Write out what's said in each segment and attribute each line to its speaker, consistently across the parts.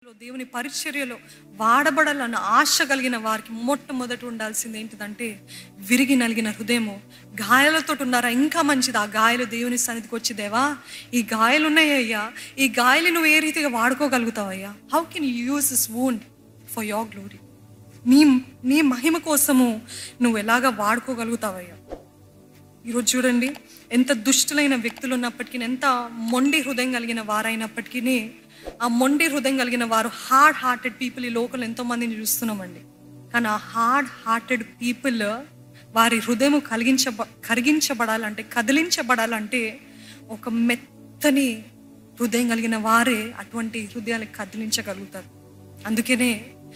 Speaker 1: సేవలో దేవుని పరిచర్యలో వాడబడాలన్న ఆశ కలిగిన వారికి మొట్టమొదటి ఉండాల్సింది ఏంటిదంటే విరిగి నలిగిన హృదయము గాయాలతో ఉన్నారా ఇంకా మంచిది ఆ గాయాలు దేవుని సన్నిధికి వచ్చి దేవా ఈ గాయాలు ఉన్నాయ్యా ఈ గాయాలు నువ్వు ఏ రీతిగా వాడుకోగలుగుతావయ్యా how can you use this wound for your glory నీ నీ మహిమ కోసము నువ్వు ఎలాగ వాడుకోగలుగుతావయ్యా ఈరోజు చూడండి ఎంత దుష్టులైన వ్యక్తులు ఉన్నప్పటికీ ఎంత మొండి హృదయం కలిగిన వారైనప్పటికీ ఆ మొండి హృదయం కలిగిన వారు హార్డ్ హార్టెడ్ పీపుల్ ఈ లోకల్ ఎంతో మందిని చూస్తున్నామండి కానీ ఆ హార్డ్ హార్టెడ్ పీపుల్ వారి హృదయం కలిగించబ కరిగించబడాలంటే కదిలించబడాలంటే ఒక మెత్తని హృదయం కలిగిన వారే అటువంటి హృదయాన్ని కదిలించగలుగుతారు అందుకనే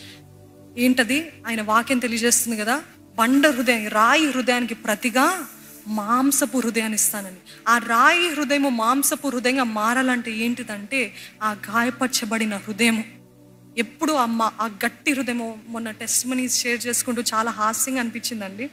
Speaker 1: ఏంటది ఆయన వాక్యం తెలియజేస్తుంది కదా బండ హృదయం రాయి హృదయానికి ప్రతిగా మాంసపు హృదయాన్ని ఇస్తానని ఆ రాయి హృదయము మాంసపు హృదయంగా మారాలంటే ఏంటిదంటే ఆ గాయపరచబడిన హృదయము ఎప్పుడు ఆ మా ఆ గట్టి హృదయము మొన్న టెస్ట్ మనీస్ షేర్ చేసుకుంటూ చాలా హాస్యంగా అనిపించిందండి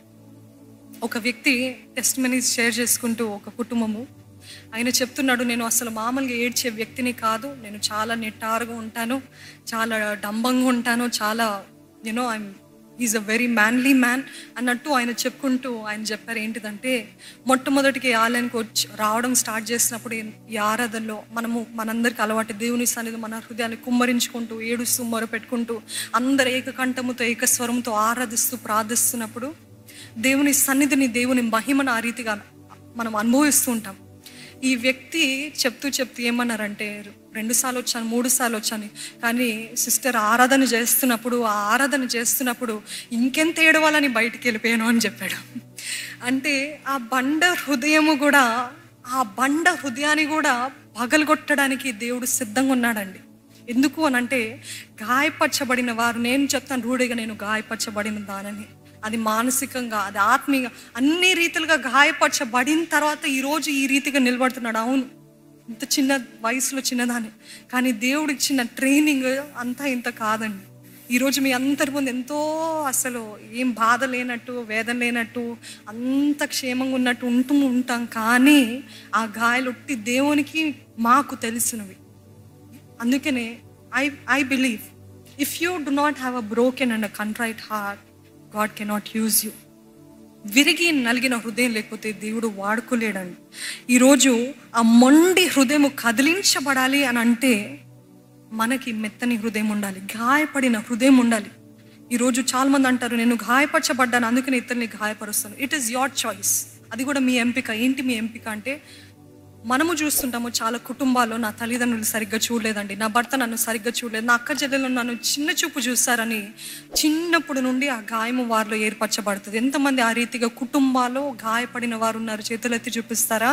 Speaker 1: ఒక వ్యక్తి టెస్ట్ మనీస్ షేర్ చేసుకుంటూ ఒక కుటుంబము ఆయన చెప్తున్నాడు నేను అసలు మామూలుగా ఏడ్చే వ్యక్తిని కాదు నేను చాలా నిట్టారుగా ఉంటాను చాలా డంబంగా ఉంటాను చాలా you know I'm is a very manly man అన్నట్టు ఆయన చెప్పుకుంటూ ఆయన చెప్పారు ఏంటిదంటే మొట్టమొదటికి ఆలయానికి వచ్చి రావడం స్టార్ట్ చేసినప్పుడు ఈ ఆరాధనలో మనము మనందరికి అలవాటు దేవుని సన్నిధి మన హృదయాన్ని కుమ్మరించుకుంటూ ఏడుస్తూ మొరపెట్టుకుంటూ అందరు ఏకకంఠముతో ఏకస్వరంతో ఆరాధిస్తూ ప్రార్థిస్తున్నప్పుడు దేవుని సన్నిధిని దేవుని మహిమను ఆ రీతిగా మనం అనుభవిస్తూ ఉంటాం ఈ వ్యక్తి చెప్తూ చెప్తూ ఏమన్నారంటే రెండు సార్లు వచ్చాను మూడు సార్లు వచ్చాను కానీ సిస్టర్ ఆరాధన చేస్తున్నప్పుడు ఆ ఆరాధన చేస్తున్నప్పుడు ఇంకెంత ఏడవాలని బయటికి వెళ్ళిపోయాను అని చెప్పాడు అంటే ఆ బండ హృదయము కూడా ఆ బండ హృదయాన్ని కూడా పగలగొట్టడానికి దేవుడు సిద్ధంగా ఉన్నాడండి ఎందుకు అని అంటే గాయపరచబడిన వారు నేను చెప్తాను రూఢిగా నేను గాయపరచబడిన దానని అది మానసికంగా అది ఆత్మీయంగా అన్ని రీతిలుగా గాయపరచబడిన తర్వాత ఈరోజు ఈ రీతిగా నిలబడుతున్నాడు అవును ఇంత చిన్న వయసులో చిన్నదాన్ని కానీ దేవుడు ఇచ్చిన ట్రైనింగ్ అంతా ఇంత కాదండి ఈరోజు మీ అందరి ముందు ఎంతో అసలు ఏం బాధ లేనట్టు వేదన లేనట్టు అంత క్షేమంగా ఉన్నట్టు ఉంటూ ఉంటాం కానీ ఆ గాయాలు ఒట్టి దేవునికి మాకు తెలిసినవి అందుకనే I I believe if you do not have a broken and a contrite heart God cannot use you విరిగి నలిగిన హృదయం లేకపోతే దేవుడు వాడుకోలేడండి ఈరోజు ఆ మొండి హృదయం కదిలించబడాలి అని అంటే మనకి మెత్తని హృదయం ఉండాలి గాయపడిన హృదయం ఉండాలి ఈరోజు చాలా మంది అంటారు నేను గాయపరచబడ్డాను అందుకని ఇతరుని గాయపరుస్తాను ఇట్ ఈస్ యోర్ చాయిస్ అది కూడా మీ ఎంపిక ఏంటి మీ ఎంపిక అంటే మనము చూస్తుంటాము చాలా కుటుంబాల్లో నా తల్లిదండ్రులు సరిగ్గా చూడలేదండి నా భర్త నన్ను సరిగ్గా చూడలేదు నా అక్క చెల్లెలు నన్ను చిన్న చూపు చూస్తారని చిన్నప్పుడు నుండి ఆ గాయము వారిలో ఏర్పరచబడుతుంది ఎంతమంది ఆ రీతిగా కుటుంబాల్లో గాయపడిన వారు ఉన్నారు చేతులెత్తి చూపిస్తారా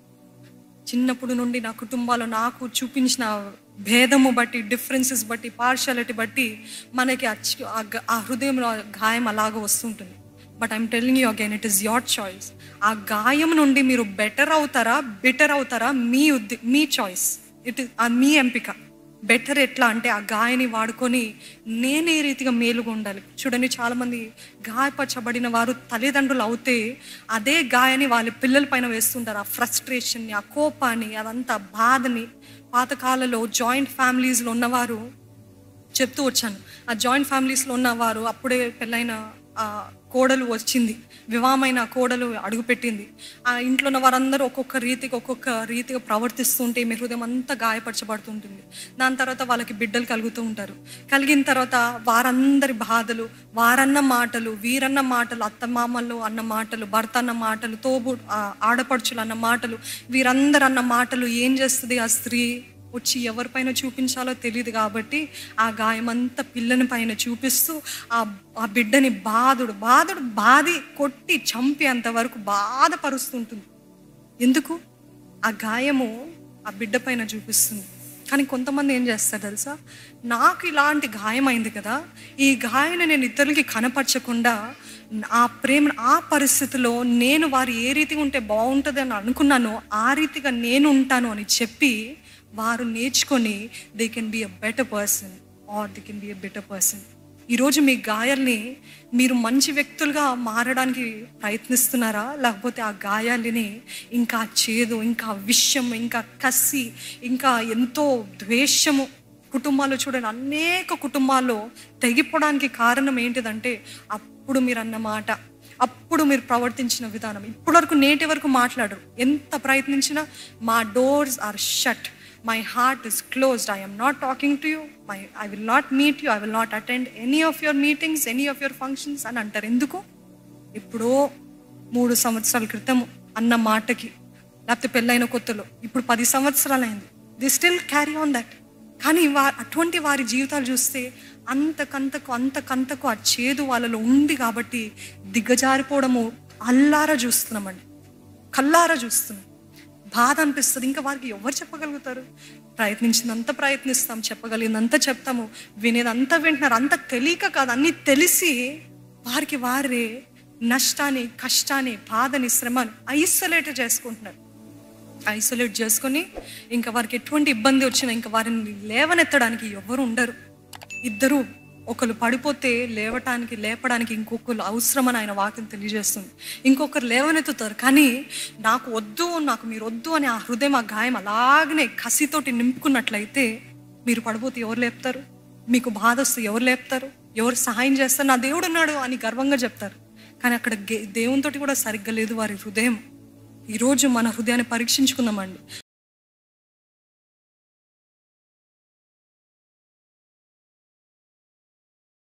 Speaker 1: చిన్నప్పుడు నుండి నా కుటుంబాల్లో నాకు చూపించిన భేదము బట్టి డిఫరెన్సెస్ బట్టి పార్షాలిటీ బట్టి మనకి ఆ చి- ఆ గ- ఆ హృదయంలో ఆ గాయం అలాగ వస్తుంటుంది but I'm telling you again it is your choice ఆ గాయం నుండి మీరు బెటర్ అవుతారా బెటర్ అవుతారా మీ ఉద్ది మీ చాయిస్ ఇట్ ఇస్ మీ ఎంపిక బెటర్ ఎట్లా అంటే ఆ గాయని వాడుకొని నేను ఏ రీతిగా మేలుగా ఉండాలి చూడండి చాలామంది గాయపరచబడిన వారు తల్లిదండ్రులు అవుతే అదే గాయని వాళ్ళ పిల్లల పైన వేస్తుంటారు ఆ ఫ్రస్ట్రేషన్ని ఆ కోపాన్ని అదంతా బాధని పాతకాలలో జాయింట్ ఫ్యామిలీస్లో ఉన్నవారు చెప్తూ వచ్చాను ఆ జాయింట్ ఫ్యామిలీస్లో ఉన్నవారు అప్పుడే పెళ్ళైన ఆ కోడలు వచ్చింది వివాహమైన ఆ కోడలు అడుగుపెట్టింది ఆ ఇంట్లో ఉన్న వారందరూ ఒక్కొక్క రీతికి ఒక్కొక్క రీతిగా ప్రవర్తిస్తుంటే మీ హృదయం అంతా గాయపరచబడుతుంటుంది దాని తర్వాత వాళ్ళకి బిడ్డలు కలుగుతూ ఉంటారు కలిగిన తర్వాత వారందరి బాధలు వారన్న మాటలు వీరన్న మాటలు అత్తమామలు అన్న మాటలు భర్త అన్న మాటలు తోబు ఆ ఆడపడుచులు అన్న మాటలు వీరందరు అన్న మాటలు ఏం చేస్తుంది ఆ స్త్రీ వచ్చి ఎవరిపైన చూపించాలో తెలియదు కాబట్టి ఆ గాయమంతా పిల్లని పైన చూపిస్తూ ఆ ఆ బిడ్డని బాధుడు బాధుడు బాధి కొట్టి చంపి అంతవరకు బాధపరుస్తుంటుంది ఎందుకు ఆ గాయము ఆ బిడ్డ పైన చూపిస్తుంది కానీ కొంతమంది ఏం చేస్తారు తెలుసా నాకు ఇలాంటి గాయం అయింది కదా ఈ గాయాన్ని నేను ఇతరులకి కనపరచకుండా ఆ ప్రేమ ఆ పరిస్థితిలో నేను వారు ఏ రీతిగా ఉంటే బాగుంటుంది అని అనుకున్నానో ఆ రీతిగా నేను ఉంటాను అని చెప్పి వారు నేర్చుకొని they can be a better person or they can be a better person ఈరోజు మీ గాయాల్ని మీరు మంచి వ్యక్తులుగా మారడానికి ప్రయత్నిస్తున్నారా లేకపోతే ఆ గాయాలని ఇంకా చేదు ఇంకా విషం ఇంకా కసి ఇంకా ఎంతో ద్వేషము కుటుంబాల్లో చూడండి అనేక కుటుంబాల్లో తెగిపోవడానికి కారణం ఏంటిదంటే అప్పుడు మీరు అన్న మాట అప్పుడు మీరు ప్రవర్తించిన విధానం ఇప్పటి వరకు నేటి వరకు మాట్లాడరు ఎంత ప్రయత్నించినా మా doors are shut my heart is closed I'm not talking to you my I will not meet you I will not attend any of your meetings any of your functions అని అంటారు ఎందుకు ఎప్పుడో మూడు సంవత్సరాల క్రితం అన్న మాటకి లేకపోతే పెళ్ళైన కొత్తలో ఇప్పుడు పది సంవత్సరాలైంది they still carry on that కానీ వా అటువంటి వారి జీవితాలు చూస్తే అంతకంతకు అంతకంతకు ఆ చేదు వాళ్ళలో ఉంది కాబట్టి దిగజారిపోవడము అల్లారా చూస్తున్నామండి కల్లారా చూస్తున్నాం బాధ అనిపిస్తుంది ఇంకా వారికి ఎవరు చెప్పగలుగుతారు ప్రయత్నించినంత ప్రయత్నిస్తాం చెప్పగలిగినంత చెప్తాము వినేదంతా వింటున్నారు అంత తెలియక కాదు అన్ని తెలిసి వారికి వారే నష్టాన్ని కష్టాన్ని బాధని శ్రమను ఐసోలేట్ చేసుకుంటున్నారు ఐసోలేట్ చేసుకొని ఇంకా వారికి ఎటువంటి ఇబ్బంది వచ్చినా ఇంకా వారిని లేవనెత్తడానికి ఎవరు ఉండరు ఇద్దరు ఒకరు పడిపోతే లేవటానికి లేపడానికి ఇంకొకరు అవసరమని ఆయన వాక్యం తెలియజేస్తుంది ఇంకొకరు లేవనెత్తుతారు కానీ నాకు వద్దు నాకు మీరు వద్దు అని ఆ హృదయం ఆ గాయం అలాగనే కసితోటి నింపుకున్నట్లయితే మీరు పడిపోతే ఎవరు లేపుతారు మీకు బాధ వస్తే ఎవరు లేపుతారు ఎవరు సహాయం చేస్తారు నా దేవుడు ఉన్నాడు అని గర్వంగా చెప్తారు కానీ అక్కడ గే- దేవునితోటి కూడా సరిగ్గా లేదు వారి హృదయం ఈరోజు మన హృదయాన్ని పరీక్షించుకుందామండి